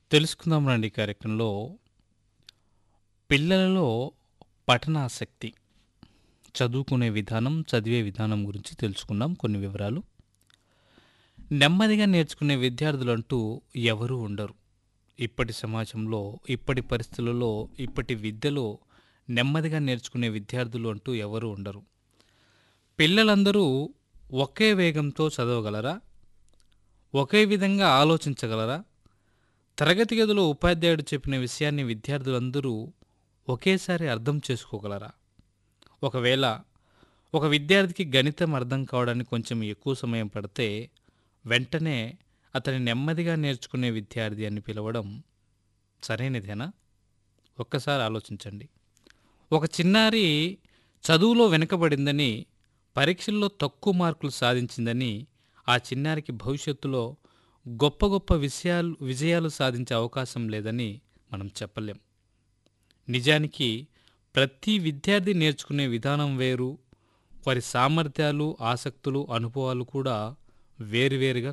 తెలుసుకుందాం రండి ఈ కార్యక్రమంలో పిల్లలలో పఠనాసక్తి చదువుకునే విధానం చదివే విధానం గురించి తెలుసుకుందాం కొన్ని వివరాలు నెమ్మదిగా నేర్చుకునే విద్యార్థులు అంటూ ఎవరూ ఉండరు ఇప్పటి సమాజంలో ఇప్పటి పరిస్థితులలో ఇప్పటి విద్యలో నెమ్మదిగా నేర్చుకునే విద్యార్థులు అంటూ ఎవరూ ఉండరు పిల్లలందరూ ఒకే వేగంతో చదవగలరా ఒకే విధంగా ఆలోచించగలరా తరగతి గదిలో ఉపాధ్యాయుడు చెప్పిన విషయాన్ని విద్యార్థులందరూ ఒకేసారి అర్థం చేసుకోగలరా ఒకవేళ ఒక విద్యార్థికి గణితం అర్థం కావడానికి కొంచెం ఎక్కువ సమయం పడితే వెంటనే అతని నెమ్మదిగా నేర్చుకునే విద్యార్థి అని పిలవడం సరైనదేనా ఒక్కసారి ఆలోచించండి ఒక చిన్నారి చదువులో వెనుకబడిందని పరీక్షల్లో తక్కువ మార్కులు సాధించిందని ఆ చిన్నారికి భవిష్యత్తులో గొప్ప గొప్ప విషయాలు విజయాలు సాధించే అవకాశం లేదని మనం చెప్పలేం నిజానికి ప్రతి విద్యార్థి నేర్చుకునే విధానం వేరు వారి సామర్థ్యాలు ఆసక్తులు అనుభవాలు కూడా వేరువేరుగా